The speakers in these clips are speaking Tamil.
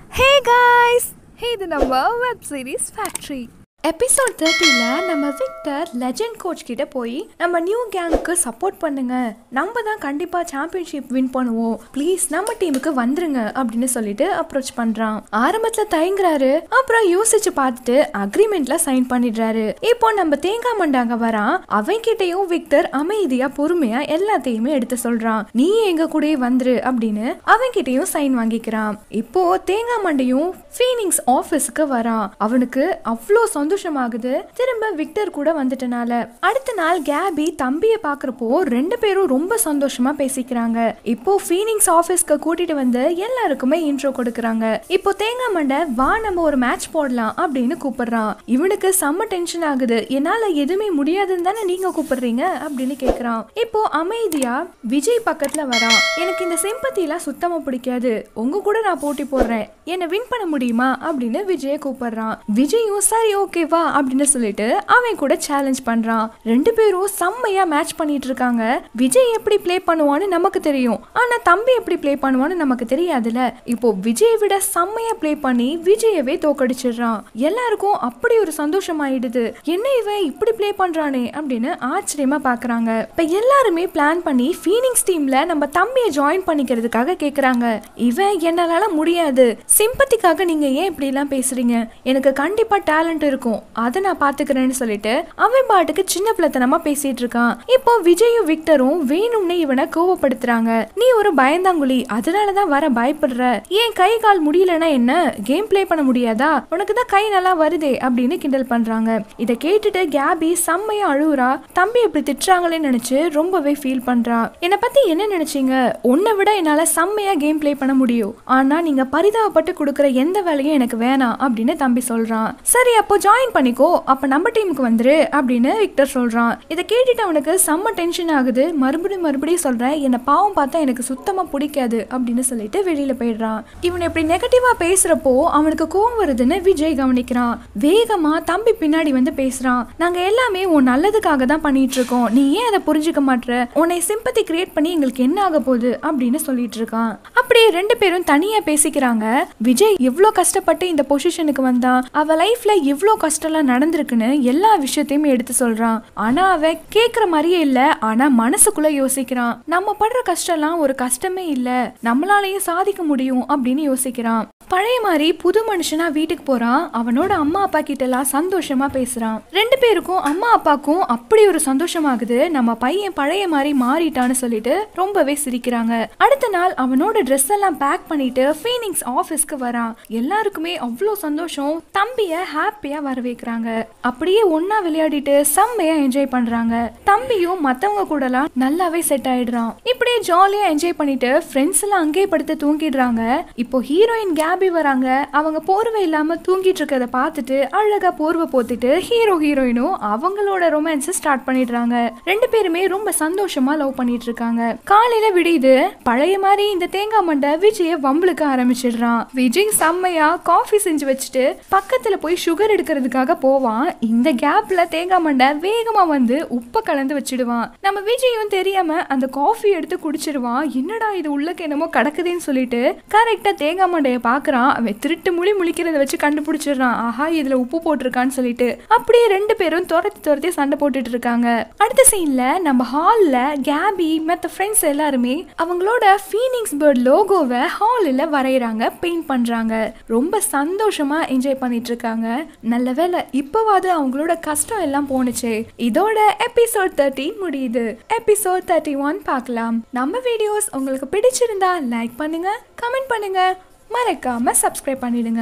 ஹே காய்ஸ் இது நம்ம வெப் சீரிஸ் ஃபேக்ட்ரி எபிசோட் தேர்ட்டியில் நம்ம விக்டர் லெஜண்ட் கோச் கிட்ட போய் நம்ம நியூ கேங்க்கு சப்போர்ட் பண்ணுங்க நம்ம தான் கண்டிப்பாக சாம்பியன்ஷிப் வின் பண்ணுவோம் ப்ளீஸ் நம்ம டீமுக்கு வந்துருங்க அப்படின்னு சொல்லிட்டு அப்ரோச் பண்ணுறான் ஆரம்பத்தில் தயங்குறாரு அப்புறம் யோசிச்சு பார்த்துட்டு அக்ரிமெண்ட்ல சைன் பண்ணிடுறாரு இப்போ நம்ம தேங்காய் மண்டாங்க வரான் அவன் கிட்டயும் விக்டர் அமைதியா பொறுமையா எல்லாத்தையுமே எடுத்து சொல்றான் நீ எங்க கூடயே வந்துரு அப்படின்னு அவன் கிட்டயும் சைன் வாங்கிக்கிறான் இப்போ தேங்காய் மண்டையும் ஃபீனிங்ஸ் ஆபீஸ்க்கு வரான் அவனுக்கு அவ்வளோ சந்தோஷமாகுது திரும்ப விக்டர் கூட வந்துட்டனால அடுத்த நாள் கேபி தம்பியை பாக்குறப்போ ரெண்டு பேரும் ரொம்ப சந்தோஷமா பேசிக்கிறாங்க இப்போ ஃபீனிங்ஸ் ஆபீஸ்க்கு கூட்டிட்டு வந்து எல்லாருக்குமே இன்ட்ரோ கொடுக்கறாங்க இப்போ தேங்காய் மண்டை வா நம்ம ஒரு மேட்ச் போடலாம் அப்படின்னு கூப்பிடுறான் இவனுக்கு செம்ம டென்ஷன் ஆகுது என்னால எதுவுமே முடியாதுன்னு தானே நீங்க கூப்பிடுறீங்க அப்படின்னு கேக்குறான் இப்போ அமைதியா விஜய் பக்கத்துல வரான் எனக்கு இந்த சிம்பத்திலாம் சுத்தமா பிடிக்காது உங்க கூட நான் போட்டி போடுறேன் என்னை வின் பண்ண முடியுமா அப்படின்னு விஜய கூப்பிடுறான் விஜயும் சரி ஓகேவா அப்படின்னு சொல்லிட்டு அவன் கூட சேலஞ்ச் பண்றான் ரெண்டு பேரும் செம்மையா மேட்ச் பண்ணிட்டு இருக்காங்க விஜய் எப்படி ப்ளே பண்ணுவான்னு நமக்கு தெரியும் ஆனா தம்பி எப்படி ப்ளே பண்ணுவான்னு நமக்கு தெரியாதுல இப்போ விஜயை விட செம்மையா ப்ளே பண்ணி விஜயவே தோக்கடிச்சிடுறான் எல்லாருக்கும் அப்படி ஒரு சந்தோஷம் ஆயிடுது என்ன இவன் இப்படி ப்ளே பண்றானே அப்படின்னு ஆச்சரியமா பாக்குறாங்க இப்ப எல்லாருமே பிளான் பண்ணி ஃபீனிங்ஸ் டீம்ல நம்ம தம்பியை ஜாயின் பண்ணிக்கிறதுக்காக கேக்குறாங்க இவன் என்னால முடியாது சிம்பத்திக்காக நீங்க ஏன் இப்படி எல்லாம் பேசுறீங்க எனக்கு கண்டிப்பா டேலண்ட் இருக்கும் அதை நான் பாத்துக்கிறேன்னு சொல்லிட்டு அவன் பாட்டுக்கு சின்ன பிள்ளைத்தனமா பேசிட்டு இருக்கான் இப்போ விஜயும் விக்டரும் வேணும்னு இவனை கோவப்படுத்துறாங்க நீ ஒரு பயந்தாங்குழி அதனாலதான் வர பயப்படுற ஏன் கை கால் முடியலன்னா என்ன கேம் ப்ளே பண்ண முடியாதா உனக்கு தான் கை நல்லா வருதே அப்படின்னு கிண்டல் பண்றாங்க இதை கேட்டுட்டு கேபி செம்மையா அழுவுறா தம்பி இப்படி திட்டுறாங்களேன்னு நினைச்சு ரொம்பவே ஃபீல் பண்றா என்னை பத்தி என்ன நினைச்சீங்க உன்னை விட என்னால செம்மையா கேம் ப்ளே பண்ண முடியும் ஆனா நீங்க பரிதாபப்பட்டு கொடுக்குற எந்த வேலையும் எனக்கு வேணாம் அப்படின்னு தம்பி சொல்றான் சரி அப்போ ஜாயின் பண்ணிக்கோ அப்ப நம்ம டீமுக்கு வந்துரு அப்படின்னு விக்டர் சொல்றான் இதை கேட்டுட்டு அவனுக்கு செம்ம டென்ஷன் ஆகுது மறுபடியும் மறுபடியும் சொல்றேன் என்ன பாவம் பார்த்தா எனக்கு சுத்தமா பிடிக்காது அப்படின்னு சொல்லிட்டு வெளியில போயிடுறான் இவன் இப்படி நெகட்டிவா பேசுறப்போ அவனுக்கு கோவம் வருதுன்னு விஜய் கவனிக்கிறான் வேகமா தம்பி பின்னாடி வந்து பேசுறான் நாங்க எல்லாமே உன் நல்லதுக்காக தான் பண்ணிட்டு இருக்கோம் நீ ஏன் அதை புரிஞ்சுக்க மாட்ற உன்னை சிம்பத்தி கிரியேட் பண்ணி எங்களுக்கு என்ன ஆக போகுது அப்படின்னு சொல்லிட்டு இருக்கான் அப்படியே ரெண்டு பேரும் தனியா பேசிக்கிறாங்க விஜய் எவ்வளோ கஷ்டப்பட்டு இந்த பொசிஷனுக்கு வந்தான் அவ லைஃப்ல எவ்வளோ கஷ்டம்லாம் நடந்திருக்குன்னு எல்லா விஷயத்தையுமே எடுத்து சொல்றான் ஆனா அவ கேக்குற மாதிரியே இல்ல ஆனா மனசுக்குள்ள யோசிக்கிறான் நம்ம படுற கஷ்டம்லாம் ஒரு கஷ்டமே இல்ல நம்மளாலையும் சாதிக்க முடியும் அப்படின்னு யோசிக்கிறான் பழைய மாதிரி புது மனுஷனா வீட்டுக்கு போறான் அவனோட அம்மா அப்பா கிட்ட எல்லாம் சந்தோஷமா பேசுறான் ரெண்டு பேருக்கும் அம்மா அப்பாக்கும் அப்படி ஒரு சந்தோஷமாகுது நம்ம பையன் பழைய மாதிரி மாறிட்டான்னு சொல்லிட்டு ரொம்பவே சிரிக்கிறாங்க அடுத்த நாள் அவனோட ட்ரெஸ் எல்லாம் பேக் பண்ணிட்டு ஃபீனிங்ஸ் ஆபீஸ்க்கு வரான் எல்லாருக்குமே அவ்வளோ சந்தோஷம் தம்பிய ஹாப்பியா வரவேற்கிறாங்க அப்படியே ஒன்னா விளையாடிட்டு செம்மையா என்ஜாய் பண்றாங்க தம்பியும் மத்தவங்க கூடலாம் நல்லாவே செட் ஆயிடுறான் இப்படியே ஜாலியா என்ஜாய் பண்ணிட்டு ஃப்ரெண்ட்ஸ் எல்லாம் அங்கேயே படுத்து தூங்கிடுறாங்க இப்போ ஹீரோயின் கேபி வராங்க அவங்க போர்வை இல்லாம தூங்கிட்டு இருக்கத பார்த்துட்டு அழகா போர்வை போத்துட்டு ஹீரோ ஹீரோயினும் அவங்களோட ரொமான்ஸ் ஸ்டார்ட் பண்ணிடுறாங்க ரெண்டு பேருமே ரொம்ப சந்தோஷமா லவ் பண்ணிட்டு இருக்காங்க காலையில விடியுது பழைய மாதிரி இந்த தேங்காய் மண்டை விஜய வம்பளுக்க ஆரம்பிச்சிடுறான் விஜய் செம்மையா காஃபி செஞ்சு வச்சுட்டு பக்கத்துல போய் சுகர் எடுக்கிறதுக்காக போவான் இந்த கேப்ல தேங்காய் மண்டை வேகமா வந்து உப்பை கலந்து வச்சிடுவான் நம்ம விஜயும் தெரியாம அந்த காஃபி எடுத்து குடிச்சிருவான் என்னடா இது உள்ளக்கு என்னமோ கடக்குதுன்னு சொல்லிட்டு கரெக்டா தேங்காய் மண்டைய பாக்குறான் அவன் திருட்டு முழி முழிக்கிறத வச்சு கண்டுபிடிச்சிடுறான் ஆஹா இதுல உப்பு போட்டிருக்கான்னு சொல்லிட்டு அப்படியே ரெண்டு பேரும் துரத்தி துரத்தி சண்டை போட்டுட்டு இருக்காங்க அடுத்த சீன்ல நம்ம ஹால்ல கேபி மத்த ஃப்ரெண்ட்ஸ் எல்லாருமே அவங்களோட ஃபீனிங்ஸ் பேர்ட் லோகோவை ஹாலில் வரைகிறாங்க பெயிண்ட் பண்றாங்க ரொம்ப சந்தோஷமா என்ஜாய் பண்ணிட்டு இருக்காங்க நல்ல வேளை இப்போவாது அவங்களோட கஷ்டம் எல்லாம் போணுச்சு இதோட எபிசோட் தேர்ட்டின் முடியுது எபிசோட் தேர்ட்டி ஒன் பார்க்கலாம் நம்ம வீடியோஸ் உங்களுக்கு பிடிச்சிருந்தா லைக் பண்ணுங்க கமெண்ட் பண்ணுங்க மறக்காம சப்ஸ்கிரைப் பண்ணிடுங்க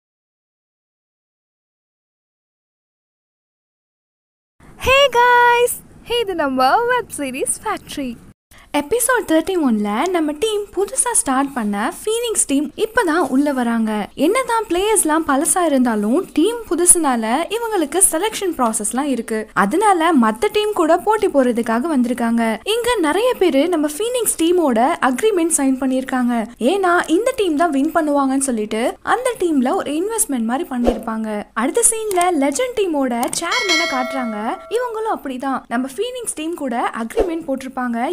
ஹே காய்ஸ் இது நம்ம web series factory episode thirty ஒன்ல நம்ம டீம் புதுசா ஸ்டார்ட் பண்ண ஃபீனிங்ஸ் டீம் இப்பதான் உள்ள வராங்க என்னதான் பிளேயர்ஸ்லாம் பழசா இருந்தாலும் டீம் புதுசுனால இவங்களுக்கு செலெக்ஷன் ப்ராசஸ்லாம் இருக்கு அதனால மத்த டீம் கூட போட்டி போறதுக்காக வந்திருக்காங்க இங்க நிறைய பேர் நம்ம ஃபீனிங்ஸ் டீமோட அக்ரிமெண்ட் சைன் பண்ணியிருக்காங்க ஏன்னா இந்த டீம் தான் வின் பண்ணுவாங்கன்னு சொல்லிட்டு அந்த டீம்ல ஒரு இன்வெஸ்ட்மெண்ட் மாதிரி பண்ணியிருப்பாங்க அடுத்த சீன்ல லெஜண்ட் டீமோட சேர்மேனை காட்டுறாங்க இவங்களும் அப்படிதான் நம்ம ஃபீனிங்ஸ் டீம் கூட அக்ரிமெண்ட் போட்டிருப்பாங்க இவங்க தான்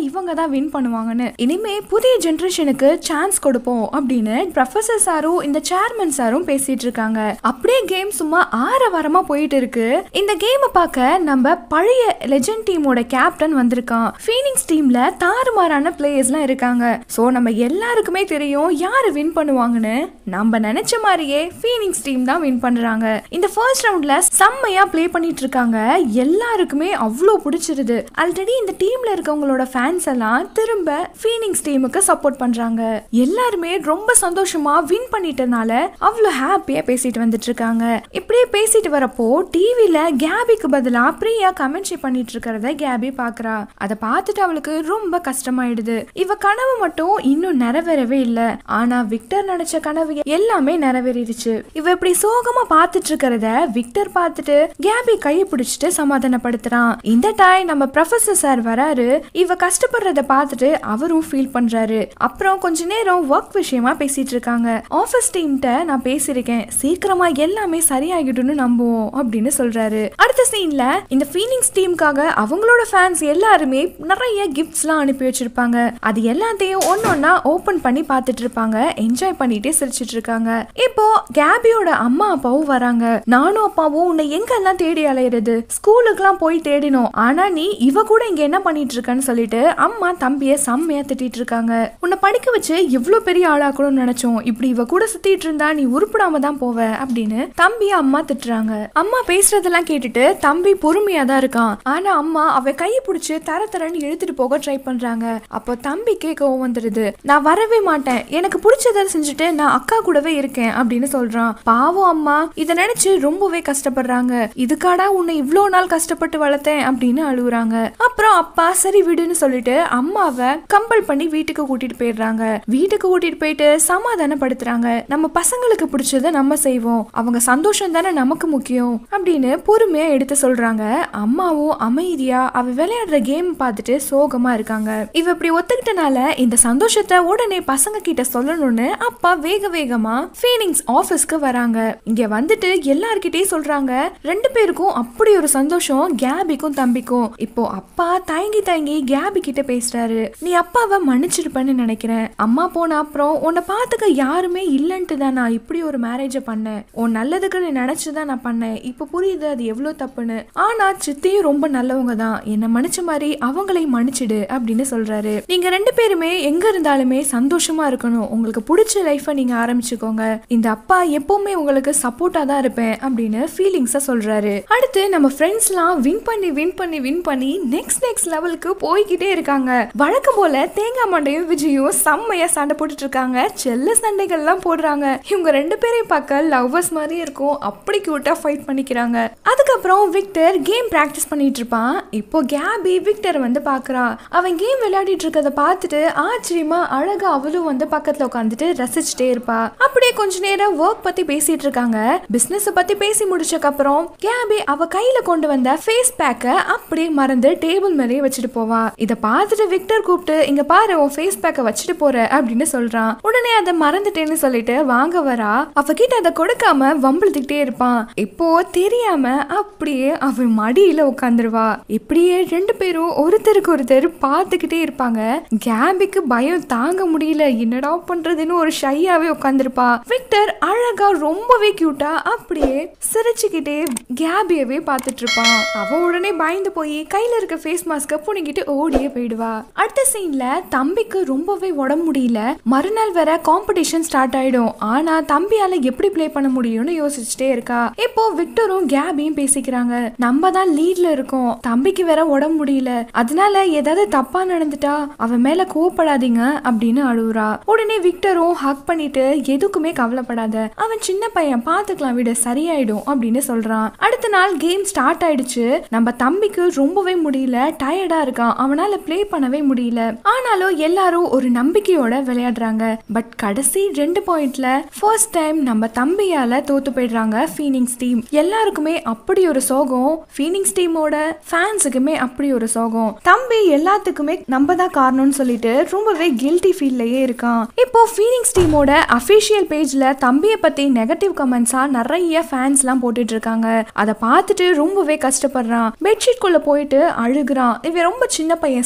தான் வின் பண்ணுவாங்கன்னு இனிமே புதிய ஜென்ரேஷனுக்கு சான்ஸ் கொடுப்போம் அப்படின்னு ப்ரொஃபசர் சாரும் இந்த சேர்மன் சாரும் பேசிட்டு இருக்காங்க அப்படியே கேம் சும்மா ஆற வாரமா போயிட்டு இருக்கு இந்த கேமை பார்க்க நம்ம பழைய லெஜெண்ட் டீமோட கேப்டன் வந்திருக்கான் ஃபீனிங்ஸ் டீம்ல தாறுமாறான பிளேயர்ஸ்லாம் இருக்காங்க ஸோ நம்ம எல்லாருக்குமே தெரியும் யாரு வின் பண்ணுவாங்கன்னு நம்ம நினைச்ச மாதிரியே ஃபீனிங்ஸ் டீம் தான் வின் பண்றாங்க இந்த ஃபர்ஸ்ட் ரவுண்ட்ல செம்மையா ப்ளே பண்ணிட்டு இருக்காங்க எல்லாருக்குமே அவ்வளோ பிடிச்சிருது ஆல்ரெடி இந்த டீம்ல இருக்கவங்களோட ஃபேன்ஸ் எல்லாம் திரும்ப ஃபீனிங்ஸ் டீமுக்கு சப்போர்ட் பண்றாங்க எல்லாருமே ரொம்ப சந்தோஷமா வின் பண்ணிட்டனால அவ்வளோ ஹாப்பியா பேசிட்டு வந்துட்டு இருக்காங்க இப்படியே பேசிட்டு வரப்போ டிவில கேபிக்கு பதிலா பிரியா கமெண்ட்ரி பண்ணிட்டு இருக்கிறத கேபி பாக்குறா அதை பார்த்துட்டு அவளுக்கு ரொம்ப கஷ்டமாயிடுது இவ கனவு மட்டும் இன்னும் நிறைவேறவே இல்ல ஆனா விக்டர் நினைச்ச கனவு எல்லாமே நிறைவேறிடுச்சு இவ இப்படி சோகமா பார்த்துட்டு இருக்கிறத விக்டர் பார்த்துட்டு கேபி கையை பிடிச்சிட்டு சமாதானப்படுத்துறான் இந்த டைம் நம்ம ப்ரொஃபசர் சார் வராரு இவ கஷ்டப்படுறத பார்த்துட்டு அவரும் ஃபீல் பண்றாரு அப்புறம் கொஞ்ச நேரம் ஒர்க் விஷயமா பேசிட்டு இருக்காங்க ஆஃபீஸ் டீம்கிட்ட நான் பேசியிருக்கேன் சீக்கிரமா எல்லாமே சரியாகிடும்னு நம்புவோம் அப்படின்னு சொல்றாரு அடுத்த சீன்ல இந்த ஃபீலிங்ஸ் டீமுக்காக அவங்களோட ஃபேன்ஸ் எல்லாருமே நிறைய கிஃப்ட்ஸ்லாம் அனுப்பி வச்சிருப்பாங்க அது எல்லாத்தையும் ஒன்னொன்னா ஓபன் பண்ணி பார்த்துட்டு இருப்பாங்க என்ஜாய் பண்ணிட்டே சிரிச்சிட்டு இருக்காங்க இப்போ கேபியோட அம்மா அப்பாவும் வராங்க நானும் அப்பாவும் உன்னை எங்கெல்லாம் தேடி அலையிறது ஸ்கூலுக்குலாம் போய் தேடினோம் ஆனா நீ இவ கூட இங்க என்ன பண்ணிட்டு இருக்கன்னு சொல்லிட்டு அம்மா தம்பிய செம்மையா திட்டிட்டு இருக்காங்க உன்னை படிக்க வச்சு இவ்ளோ பெரிய ஆளாக்கணும்னு நினைச்சோம் இப்படி இவ கூட சுத்திட்டு இருந்தா நீ உருப்பிடாம தான் போவ அப்படின்னு தம்பிய அம்மா திட்டுறாங்க அம்மா பேசுறதெல்லாம் கேட்டுட்டு தம்பி பொறுமையா தான் இருக்கான் ஆனா அம்மா அவ கையை பிடிச்சு தர தரன்னு இழுத்துட்டு போக ட்ரை பண்றாங்க அப்போ தம்பிக்கே கோவம் வந்துடுது நான் வரவே மாட்டேன் எனக்கு பிடிச்சதை செஞ்சுட்டு நான் அக்கா கூடவே இருக்கேன் அப்படின்னு சொல்றான் பாவம் அம்மா இதை நினைச்சு ரொம்பவே கஷ்டப்படுறாங்க இதுக்காடா உன்னை இவ்வளோ நாள் கஷ்டப்பட்டு வளர்த்தேன் அப்படின்னு அழுகுறாங்க அப்புறம் அப்பா சரி விடுன்னு சொல்லிட்டு அம்மாவை கம்பல் பண்ணி வீட்டுக்கு கூட்டிட்டு போயிடுறாங்க வீட்டுக்கு கூட்டிட்டு போயிட்டு சமாதானப்படுத்துறாங்க நம்ம பசங்களுக்கு பிடிச்சதை நம்ம செய்வோம் அவங்க சந்தோஷம் தானே நமக்கு முக்கியம் அப்படின்னு பொறுமையா எடுத்து சொல்றாங்க அம்மாவும் அமைதியா அவ விளையாடுற கேம் பார்த்துட்டு சோகமா இருக்காங்க இவ இப்படி ஒத்துக்கிட்டனால இந்த சந்தோஷத்தை உடனே பசங்க கிட்ட சொல்லணும்னு அப்பா வேக வேகமா ஃபீனிங்ஸ் ஆபீஸ்க்கு வராங்க இங்க வந்துட்டு எல்லார்கிட்டயும் சொல்றாங்க ரெண்டு பேருக்கும் அப்படி ஒரு சந்தோஷம் கேபிக்கும் தம்பிக்கும் இப்போ அப்பா தயங்கி தயங்கி கேபி கிட்ட பேசுறாரு நீ அப்பாவை மன்னிச்சிருப்பேன்னு நினைக்கிறேன் அம்மா போன அப்புறம் உன்னை பார்த்துக்க யாருமே இல்லைன்ட்டு தான் நான் இப்படி ஒரு மேரேஜை பண்ணேன் உன் நல்லதுக்கு நீ நினைச்சுதான் நான் பண்ணேன் இப்போ புரியுது அது எவ்வளவு தப்புன்னு ஆனா சித்தியும் ரொம்ப நல்லவங்க தான் என்னை மன்னிச்ச மாதிரி அவங்களையும் மன்னிச்சிடு அப்படின்னு சொல்றாரு நீங்க ரெண்டு பேருமே எங்க இருந்தாலுமே சந்தோஷமா இருக்கணும் உங்களுக்கு பிடிச்ச லைஃபை நீங்க ஆரம்பிச்சுக்கோங்க இந்த அப்பா எப்பவுமே உங்களுக்கு சப்போர்ட்டா தான் இருப்பேன் அப்படின்னு ஃபீலிங்ஸை சொல்றாரு அடுத்து நம்ம ஃப்ரெண்ட்ஸ்லாம் வின் பண்ணி வின் பண்ணி வின் பண்ணி நெக்ஸ்ட் நெக்ஸ்ட் லெவலுக்கு போய்கிட்டே இருக்காங்க வழக்கம் போல தேங்காய் மண்டையும் விஜயும் செம்மையா சண்டை போட்டுட்டு இருக்காங்க செல்ல சண்டைகள்லாம் போடுறாங்க இவங்க ரெண்டு பேரையும் பார்க்க லவ்வர்ஸ் மாதிரி இருக்கும் அப்படி கியூட்டா ஃபைட் பண்ணிக்கிறாங்க அதுக்கப்புறம் விக்டர் கேம் பிராக்டிஸ் பண்ணிட்டு இருப்பான் இப்போ கேபி விக்டர் வந்து பாக்குறா அவன் கேம் விளையாடிட்டு இருக்கத பார்த்துட்டு ஆச்சரியமா அழகா அவளும் வந்து பக்கத்துல உட்காந்துட்டு ரசிச்சுட்டே இருப்பா அப்படியே கொஞ்ச நேரம் ஒர்க் பத்தி பேசிட்டு இருக்காங்க பிசினஸ் பத்தி பேசி முடிச்சக்கு அப்புறம் கேபி அவ கையில கொண்டு வந்த ஃபேஸ் பேக்க அப்படியே மறந்து டேபிள் மேலேயே வச்சுட்டு போவா இத பார்த்துட்டு விக்டர் கூப்பிட்டு இங்க பாரு உன் ஃபேஸ் பேக்க வச்சுட்டு போற அப்படின்னு சொல்றான் உடனே அதை மறந்துட்டேன்னு சொல்லிட்டு வாங்க வரா அவகிட்ட அதை கொடுக்காம வம்பிழுத்துக்கிட்டே இருப்பான் இப்போ தெரியாம அப்படியே அவன் மடியில உட்காந்துருவா இப்படியே ரெண்டு பேரும் ஒருத்தருக்கு ஒருத்தர் பார்த்துக்கிட்டே இருப்பாங்க கேபிக்கு பயம் தாங்க முடியல என்னடா பண்றதுன்னு ஒரு ஷையாவே உட்காந்துருப்பா விக்டர் அழகா ரொம்பவே கியூட்டா அப்படியே சிரிச்சுக்கிட்டே கேபியவே பார்த்துட்டு இருப்பான் அவன் உடனே பயந்து போய் கையில இருக்க ஃபேஸ் மாஸ்க புனிக்கிட்டு ஓடியே போயிடுவா அடுத்த சீன்ல தம்பிக்கு ரொம்பவே உடம்பு முடியல மறுநாள் வேற காம்படிஷன் ஸ்டார்ட் ஆயிடும் ஆனா தம்பியால எப்படி ப்ளே பண்ண முடியும்னு யோசிச்சுட்டே இருக்கா இப்போ விக்டரும் கேபியும் பேசிக்கிறாங்க நம்ம தான் லீட்ல இருக்கோம் தம்பிக்கு வேற உடம்பு முடியல அதனால ஏதாவது தப்பா நடந்துட்டா அவன் மேல கோவப்படாதீங்க அப்படின்னு அழுவுறா உடனே விக்டரும் ஹக் பண்ணிட்டு எதுக்குமே கவலைப்படாத அவன் சின்ன பையன் பாத்துக்கலாம் விட சரியாயிடும் அப்படின்னு சொல்றான் அடுத்த நாள் கேம் ஸ்டார்ட் ஆயிடுச்சு நம்ம தம்பிக்கு ரொம்பவே முடியல டயர்டா இருக்கான் அவனால ப்ளே பண்ணவே முடியல ஆனாலும் எல்லாரும் ஒரு நம்பிக்கையோட விளையாடுறாங்க பட் கடைசி ரெண்டு பாயிண்ட்ல ஃபர்ஸ்ட் டைம் நம்ம தம்பியால தோத்து போயிடுறாங்க ஃபீனிங்ஸ் டீம் எல்லாருக்குமே அப்படி ஒரு சோகம் ஃபீனிங்ஸ் டீமோட ஃபேன்ஸுக்குமே அப்படி ஒரு சோகம் தம்பி எல்லாத்துக்குமே நம்ம தான் காரணம்னு சொல்லிட்டு ரொம்பவே கில்ட்டி ஃபீல்லையே இருக்கான் இப்போ ஃபீனிங்ஸ் டீமோட அஃபிஷியல் பேஜ்ல தம்பியை பத்தி நெகட்டிவ் கமெண்ட்ஸா நிறைய ஃபேன்ஸ்லாம் போட்டுட்டு இருக்காங்க அதை பார்த்துட்டு ரொம்பவே கஷ்டப்படுறான் பெட்ஷீட் குள்ள போயிட்டு அழுகுறான் இவன் ரொம்ப சின்ன பையன் ஸ்கூல் படிக்கிற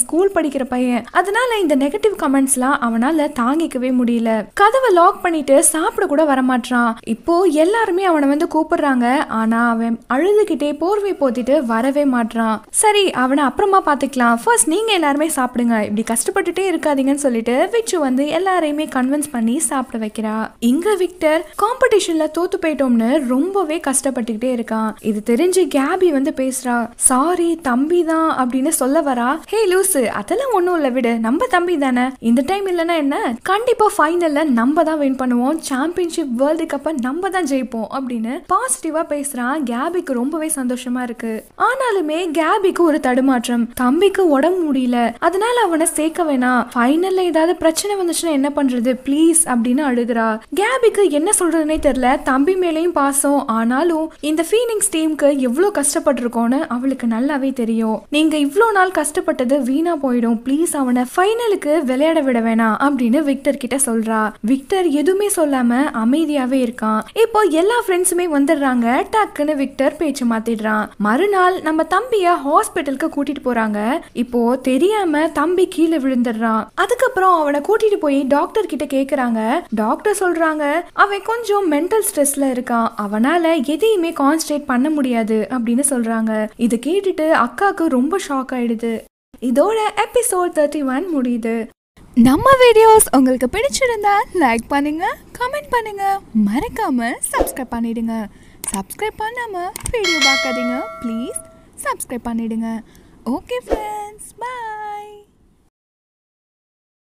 பண்ணிக்கிற பையன் அதனால இந்த நெகட்டிவ் கமெண்ட்ஸ்லாம் அவனால தாங்கிக்கவே முடியல கதவை லாக் பண்ணிட்டு சாப்பிட கூட வரமாட்டான் இப்போ எல்லாருமே அவனை வந்து கூப்பிடுறாங்க ஆனா அவன் அழுதுகிட்டே போர்வை போத்திட்டு வரவே மாட்றான் சரி அவனை அப்புறமா பாத்துக்கலாம் ஃபர்ஸ்ட் நீங்க எல்லாருமே சாப்பிடுங்க இப்படி கஷ்டப்பட்டுட்டே இருக்காதீங்கன்னு சொல்லிட்டு விச்சு வந்து எல்லாரையுமே கன்வின்ஸ் பண்ணி சாப்பிட வைக்கிறா இங்க விக்டர் காம்படிஷன்ல தோத்து போயிட்டோம்னு ரொம்பவே கஷ்டப்பட்டுக்கிட்டே இருக்கான் இது தெரிஞ்சு கேபி வந்து பேசுறா சாரி தம்பி தான் அப்படின்னு சொல்ல வரா ஹே லூசு அதெல்லாம் ஒண்ணும் இல்ல விடு நம்ம தம்பி தானே இந்த டைம் இல்லைன்னா என்ன கண்டிப்பா ஃபைனல்ல நம்ம தான் வின் பண்ணுவோம் சாம்பியன்ஷிப் வேர்ல்டு கப்பை நம்ம தான் ஜெயிப்போம் அப்படின்னு பாசிட்டிவா பேசுறான் கேபிக்கு ரொம்பவே சந்தோஷமா இருக்கு ஆனாலுமே கேபிக்கு ஒரு தடுமாற்றம் தம்பிக்கு உடம்பு முடியல அதனால அவனை சேர்க்க வேணாம் ஃபைனல்ல ஏதாவது பிரச்சனை வந்துச்சுன்னா என்ன பண்றது ப்ளீஸ் அப்படின்னு அழுகுறா கேபிக்கு என்ன சொல்றதுனே தெரியல தம்பி மேலேயும் பாசம் ஆனாலும் இந்த ஃபீனிங்ஸ் டீமுக்கு எவ்வளோ கஷ்டப்பட்டிருக்கோன்னு அவளுக்கு நல்லாவே தெரியும் நீங்க இவ்வளோ நாள் கஷ்டப்பட்டது வீணா போயிடும் ப்ளீஸ் அவனை ஃபைனலுக்கு விளையாட விட வேணாம் அப்படின்னு விக்டர் கிட்ட சொல்றா விக்டர் எதுவுமே சொல்லாம அமைதியாவே இருக்கான் இப்போ எல்லா ஃப்ரெண்ட்ஸுமே வந்துடுறாங்க டக்குன்னு விக்டர் பேச்சு மாத்திடுறான் மறுநாள் நம்ம தம்பிய ஹாஸ்பிட்டலுக்கு கூட்டிட்டு போறாங்க இப்போ தெரியாம தம்பி கீழே விழுந்துடுறான் அதுக்கப்புறம் அவனை கூட்டிட்டு போய் டாக்டர் கிட்ட கேக்குறாங்க டாக்டர் சொல்றாங்க அவன் கொஞ்சம் மென்டல் ஸ்ட்ரெஸ்ல இருக்கான் அவனால எதையுமே கான்சன்ட்ரேட் பண்ண முடியாது அப்படின்னு சொல்றாங்க இது கேட்டுட்டு அக்காக்கு ரொம்ப ஷாக் ஆயிடுது இதோட எபிசோட் தேர்ட்டி ஒன் முடியுது நம்ம வீடியோஸ் உங்களுக்கு பிடிச்சிருந்தா லைக் பண்ணுங்க கமெண்ட் பண்ணுங்க மறக்காம சப்ஸ்கிரைப் பண்ணிடுங்க சப்ஸ்கிரைப் பண்ணாம வீடியோ பார்க்காதீங்க ப்ளீஸ் சப்ஸ்கிரைப் பண்ணிடுங்க ஓகே ஃப்ரெண்ட்ஸ் பை